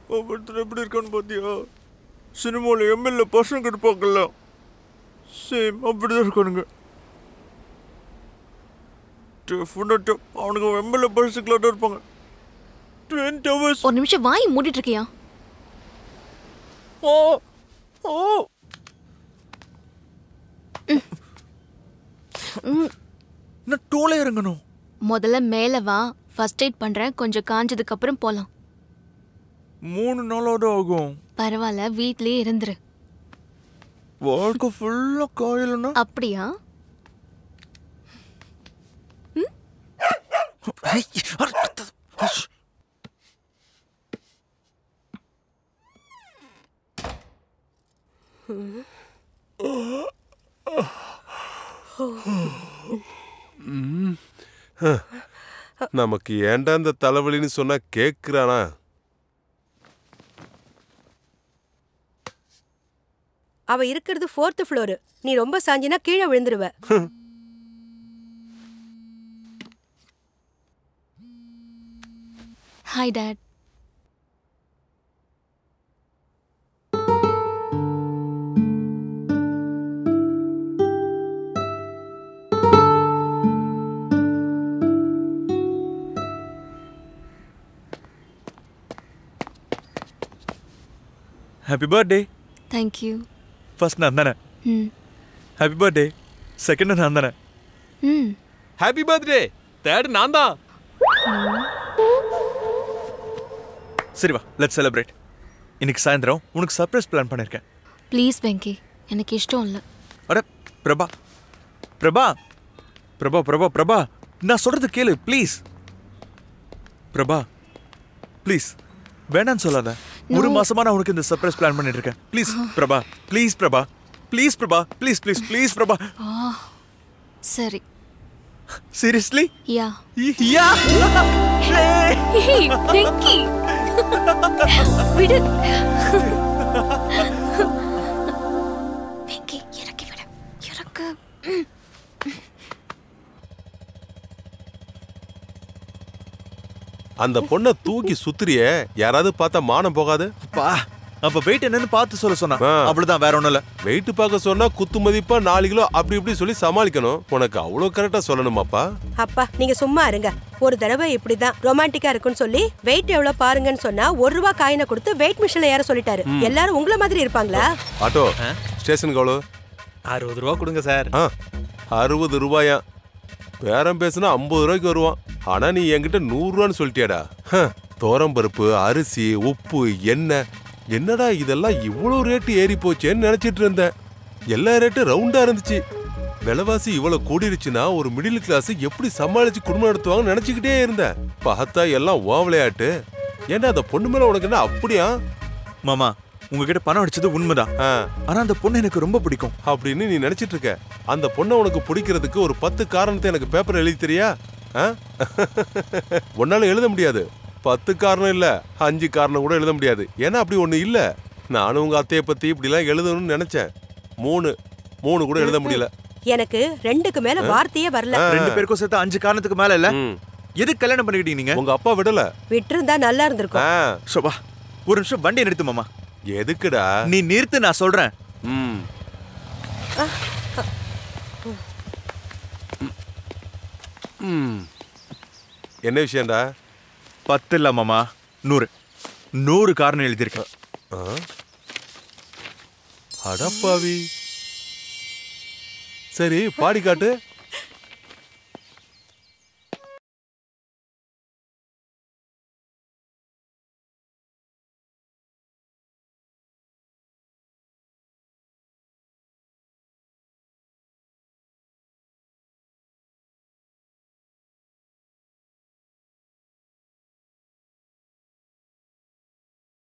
ஒவ்வொருத்தர் எப்படி இருக்கான்னு பார்த்தியா சினிமாவில் எம்எல்ஏ பசங்க இருப்பாங்கல்ல சேம் அப்படிதான் இருக்கானுங்க டெஃபினட்டாக அவனுக்கு எம்எல்ஏ பசங்களாக தான் இருப்பாங்க டுவெண்ட்டி ஹவர்ஸ் ஒரு நிமிஷம் வாய் மூடிட்டு இருக்கியா ஓ ஓ நான் டோலே இறங்கணும் முதல்ல மேல வா ஃபர்ஸ்ட் எய்ட் பண்றேன் கொஞ்சம் காஞ்சதுக்கு அப்புறம் போலாம் மூணு நாளாவது ஆகும் பரவாயில்ல வீட்லயே இருந்துரு வாழ்க்கை ஃபுல்லாக காயலன்னா அப்படியா நமக்கு ஏன்டா இந்த தலைவலின்னு சொன்னா கேக்குறானா அவ இருக்கிறது ஃபோர்த் ஃப்ளோர் நீ ரொம்ப சாஞ்சினா கீழே விழுந்துருவ hi dad happy birthday thank you first நான் தானே ம் ஹாப்பி பர்த்டே செகண்ட் நான் தானே ம் ஹாப்பி பர்த்டே தேர்ட் நான் தான் சரி வா லெட் செலிப்ரேட் இன்னைக்கு சாயந்தரம் உனக்கு சர்ப்ரைஸ் பிளான் பண்ணியிருக்கேன் ப்ளீஸ் வெங்கி எனக்கு இஷ்டம் இல்லை அட பிரபா பிரபா பிரபா பிரபா பிரபா நான் சொல்றது கேளு ப்ளீஸ் பிரபா ப்ளீஸ் வேணான்னு சொல்லாத ஒரு மாசமா நான் உனக்கு இந்த சர்ப்ரைஸ் பிளான் பண்ணிட்டு இருக்கேன் please Prabha please Prabha please Prabha please please please Prabha சரி seriously yeah yeah hey Venky விடு வெங்கி இறக்கி விடு இறக்கு ம். அந்த பொண்ணை தூக்கி சுத்துறியே யாராவது பார்த்தா மானம் போகாது பா அப்ப வெயிட் என்னன்னு பார்த்து சொல்ல சொன்னா ஆ. அவ்வளவுதான் வேற ஒண்ணும் இல்ல வெயிட் பார்க்க சொன்னா குத்து மதிப்பா நாலு கிலோ அப்படி இப்படி சொல்லி சமாளிக்கணும் உனக்கு அவ்வளவு கரெக்டா சொல்லணுமாப்பா அப்பா நீங்க சும்மா இருங்க ஒரு தடவை இப்படிதான் ரொமான்டிக்கா இருக்குன்னு சொல்லி வெயிட் எவ்வளவு பாருங்கன்னு சொன்னா ஒரு ரூபா காயினை கொடுத்து வெயிட் மிஷின்ல ஏற சொல்லிட்டாரு எல்லாரும் உங்கள மாதிரி இருப்பாங்களா ஆட்டோ ஸ்டேஷனுக்கு எவ்வளோ அறுபது ரூபா கொடுங்க சார் ஆ அறுபது ரூபாயா பேரம் பேசுனா ஐம்பது ரூபாய்க்கு வருவான் ஆனா நீ என்கிட்ட நூறு ரூபான்னு சொல்லிட்டியாடா தோரம் பருப்பு அரிசி உப்பு எண்ணெய் என்னடா இதெல்லாம் இவ்வளவு ரேட்டு ஏறி போச்சேன்னு நினைச்சிட்டு இருந்தேன் எல்லா ரேட்டும் ரவுண்டா இருந்துச்சு விலைவாசி இவ்வளவு கூடிருச்சுன்னா ஒரு மிடில் கிளாஸ் எப்படி சமாளிச்சு குடும்பம் நடத்துவாங்கன்னு நினைச்சுக்கிட்டே இருந்தேன் பார்த்தா எல்லாம் ஓ விளையாட்டு ஏன்டா அந்த பொண்ணு மேல உனக்கு என்ன அப்படியா மாமா உங்ககிட்ட பணம் அடிச்சது உண்மைதான் ஆ, ஆனா அந்த பொண்ணு எனக்கு ரொம்ப பிடிக்கும் அப்படின்னு நீ நினைச்சிட்டு இருக்க அந்த பொண்ணை உனக்கு பிடிக்கிறதுக்கு ஒரு பத்து காரணத்தை எனக்கு பேப்பர் எழுதி தெரியா ஆ? உன்னால எழுத முடியாது பத்து காரணம் இல்ல அஞ்சு காரணம் கூட எழுத முடியாது ஏன்னா அப்படி ஒண்ணு இல்ல நானும் உங்க அத்தைய பத்தி இப்படிலாம் எழுதணும்னு நினைச்சேன் மூணு மூணு கூட எழுத முடியல எனக்கு ரெண்டுக்கு மேல வார்த்தையே வரல ரெண்டு பேருக்கும் சேர்த்து அஞ்சு காரணத்துக்கு மேல இல்ல ம். எதுக்கு கல்யாணம் பண்ணிக்கிட்டீங்க நீங்க உங்க அப்பா விடல விட்டிருந்தா நல்லா இருந்திருக்கும் ஆ, சோபா ஒரு நிமிஷம் வண்டியை நிறுத்து மாமா எதுக்குடா நீ நிறுத்து நான் சொல்றேன் ம் ம். என்ன விஷயம்டா பத்து இல்ல மாமா நூறு நூறு காரணம் எழுதியிருக்கேன் ஆ? அடப்பாவி சரி பாடி காட்டு